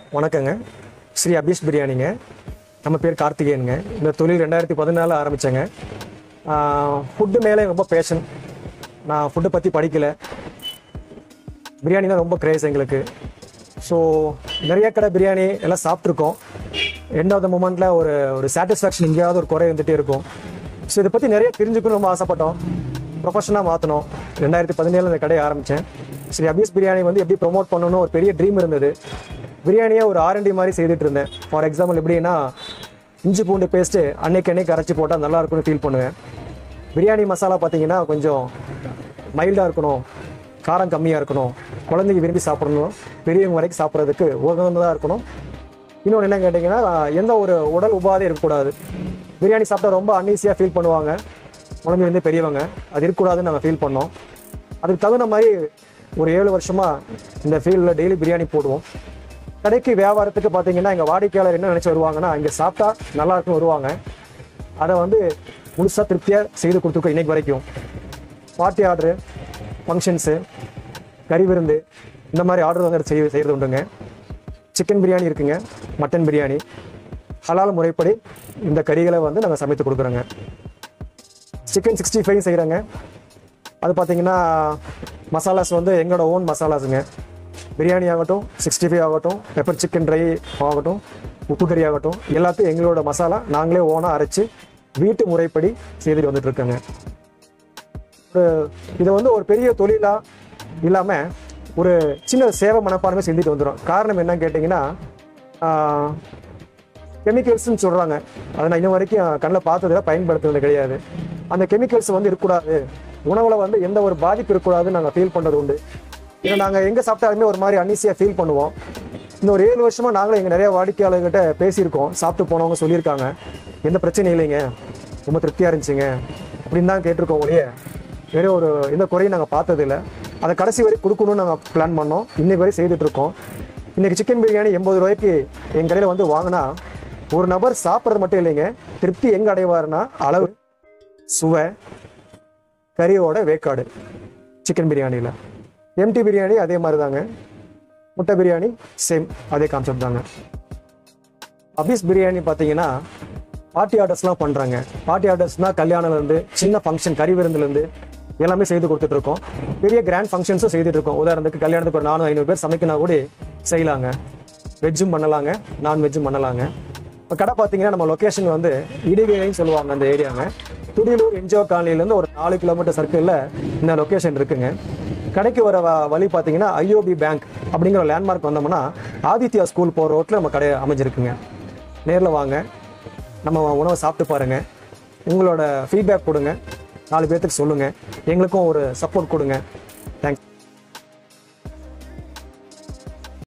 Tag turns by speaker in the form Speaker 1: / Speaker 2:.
Speaker 1: வணக்கங்க ஸ்ரீ அபீஷ் பிரியாணிங்க நம்ம பேர் கார்த்திகேயனுங்க இந்த தொழில் ரெண்டாயிரத்தி பதினாலில் ஆரம்பித்தேங்க ஃபுட்டு மேலே ரொம்ப பேஷன் நான் ஃபுட்டை பற்றி படிக்கலை பிரியாணினா ரொம்ப கிரேஸ் எங்களுக்கு ஸோ நிறைய கடை பிரியாணி எல்லாம் சாப்பிட்ருக்கோம் எண்ட் ஆஃப் த மூமெண்ட்டில் ஒரு ஒரு சாட்டிஸ்ஃபேக்ஷன் எங்கேயாவது ஒரு குறை இருந்துகிட்டே இருக்கும் ஸோ இதை பற்றி நிறைய தெரிஞ்சுக்கணும் ரொம்ப ஆசைப்பட்டோம் ப்ரொஃபஷனாக மாற்றணும் ரெண்டாயிரத்தி பதினேழு இந்த கடையை ஆரம்பித்தேன் ஸ்ரீ அபீஸ் பிரியாணி வந்து எப்படி ப்ரொமோட் பண்ணணும் ஒரு பெரிய ட்ரீம் இருந்தது பிரியாணியை ஒரு ஆர்என்டி மாதிரி செய்துட்டு இருந்தேன் ஃபார் எக்ஸாம்பிள் எப்படின்னா இஞ்சி பூண்டு பேஸ்ட்டு அன்னைக்கு அன்னைக்கு அரைச்சி போட்டால் நல்லா இருக்கும்னு ஃபீல் பண்ணுவேன் பிரியாணி மசாலா பார்த்தீங்கன்னா கொஞ்சம் மைல்டாக இருக்கணும் காரம் கம்மியாக இருக்கணும் குழந்தைங்க விரும்பி சாப்பிடணும் பெரியவங்க வரைக்கும் சாப்பிட்றதுக்கு உகந்ததாக இருக்கணும் இன்னொன்று என்ன கேட்டிங்கன்னா எந்த ஒரு உடல் உபாதை இருக்கக்கூடாது பிரியாணி சாப்பிட்டா ரொம்ப அன்ஈஸியாக ஃபீல் பண்ணுவாங்க குழந்தைலேருந்து பெரியவங்க அது இருக்கக்கூடாதுன்னு நாங்கள் ஃபீல் பண்ணோம் அதுக்கு தகுந்த மாதிரி ஒரு ஏழு வருஷமாக இந்த ஃபீல்டில் டெய்லி பிரியாணி போடுவோம் கடைக்கு வியாபாரத்துக்கு பார்த்தீங்கன்னா எங்கள் வாடிக்கையாளர் என்ன நினச்சி வருவாங்கன்னா இங்கே சாப்பிட்டா நல்லா இருக்குன்னு வருவாங்க அதை வந்து முழுசாக திருப்தியாக செய்து கொடுத்துருக்கோம் இன்னைக்கு வரைக்கும் பார்ட்டி ஆர்டரு ஃபங்க்ஷன்ஸு கறி விருந்து இந்த மாதிரி ஆர்டர் வந்து செய்ய செய்கிறது உண்டுங்க சிக்கன் பிரியாணி இருக்குங்க மட்டன் பிரியாணி ஹலால் முறைப்படி இந்த கறிகளை வந்து நாங்கள் சமைத்து கொடுக்குறோங்க சிக்கன் சிக்ஸ்டி ஃபைவ் செய்கிறோங்க அது பார்த்தீங்கன்னா மசாலாஸ் வந்து எங்களோட ஓன் மசாலாஸுங்க பிரியாணி ஆகட்டும் சிக்ஸ்டி ஃபைவ் ஆகட்டும் பெப்பர் சிக்கன் ட்ரை ஆகட்டும் உப்பு கறி ஆகட்டும் எல்லாத்தையும் எங்களோட மசாலா நாங்களே ஓனாக அரைச்சு வீட்டு முறைப்படி செய்துட்டு வந்துட்டு இருக்கோங்க ஒரு இதை வந்து ஒரு பெரிய தொழிலாக இல்லாமல் ஒரு சின்ன சேவை மனப்பான்மை செஞ்சுட்டு வந்துடும் காரணம் என்னன்னு கேட்டிங்கன்னா கெமிக்கல்ஸ்னு சொல்கிறாங்க அதை நான் இன்ன வரைக்கும் கண்ணில் பார்த்ததில்ல பயன்படுத்துறது கிடையாது அந்த கெமிக்கல்ஸ் வந்து இருக்கக்கூடாது உணவில் வந்து எந்த ஒரு பாதிப்பு இருக்கக்கூடாதுன்னு நாங்கள் ஃபீல் பண்ணுறது உண்டு ஏன்னா நாங்கள் எங்கே சாப்பிட்டாலுமே ஒரு மாதிரி அன்ஈஸியாக ஃபீல் பண்ணுவோம் இந்த ஒரு ஏழு வருஷமாக நாங்களும் எங்கள் நிறைய வாடிக்கையாளர்கிட்ட பேசியிருக்கோம் சாப்பிட்டு போனவங்க சொல்லியிருக்காங்க எந்த பிரச்சனையும் இல்லைங்க ரொம்ப திருப்தியாக இருந்துச்சுங்க அப்படின்னு தான் கேட்டிருக்கோம் ஒழிய வேற ஒரு எந்த குறையும் நாங்கள் பார்த்ததில்ல அதை கடைசி வரை கொடுக்கணும்னு நாங்கள் பிளான் பண்ணோம் இன்னைக்கு வரை செய்துட்டு இருக்கோம் இன்னைக்கு சிக்கன் பிரியாணி எண்பது ரூபாய்க்கு எங்கள் கடையில் வந்து வாங்கினா ஒரு நபர் சாப்பிட்றது மட்டும் இல்லைங்க திருப்தி எங்கே அடைவாருன்னா அளவு சுவை கறியோட வேக்காடு சிக்கன் பிரியாணியில் எம்டி பிரியாணி அதே மாதிரி தாங்க முட்டை பிரியாணி சேம் அதே கான்செப்ட் தாங்க அபீஸ் பிரியாணி பார்த்தீங்கன்னா பார்ட்டி ஆர்டர்ஸ்லாம் பண்ணுறாங்க பார்ட்டி ஆர்டர்ஸ்னால் கல்யாணம்லேருந்து சின்ன ஃபங்க்ஷன் கறி விருந்துலேருந்து எல்லாமே செய்து கொடுத்துட்டு இருக்கோம் பெரிய கிராண்ட் ஃபங்க்ஷன்ஸும் செய்துட்டு இருக்கோம் உதாரணத்துக்கு கல்யாணத்துக்கு ஒரு நானூறு ஐநூறு பேர் சமைக்கினா கூட செய்யலாங்க வெஜ்ஜும் பண்ணலாங்க நான்வெஜ்ஜும் பண்ணலாங்க இப்போ கடை பார்த்தீங்கன்னா நம்ம லொக்கேஷன் வந்து இடிவேலைன்னு சொல்லுவாங்க அந்த ஏரியாங்க துடியலூர் என்ஜிஓ காலனிலேருந்து ஒரு நாலு கிலோமீட்டர் சர்க்கிளில் இந்த லொக்கேஷன் இருக்குங்க கடைக்கு வர வ- வழி பார்த்தீங்கன்னா ஐஓபி பேங்க் அப்படிங்கிற லேண்ட்மார்க் வந்தோம்னா ஆதித்யா ஸ்கூல் போகிற ரோட்டில் நம்ம கடை அமைஞ்சிருக்குங்க நேரில் வாங்க நம்ம உணவை சாப்பிட்டு பாருங்கள் உங்களோட ஃபீட்பேக் கொடுங்க நாலு பேர்த்துக்கு சொல்லுங்கள் எங்களுக்கும் ஒரு சப்போர்ட் கொடுங்க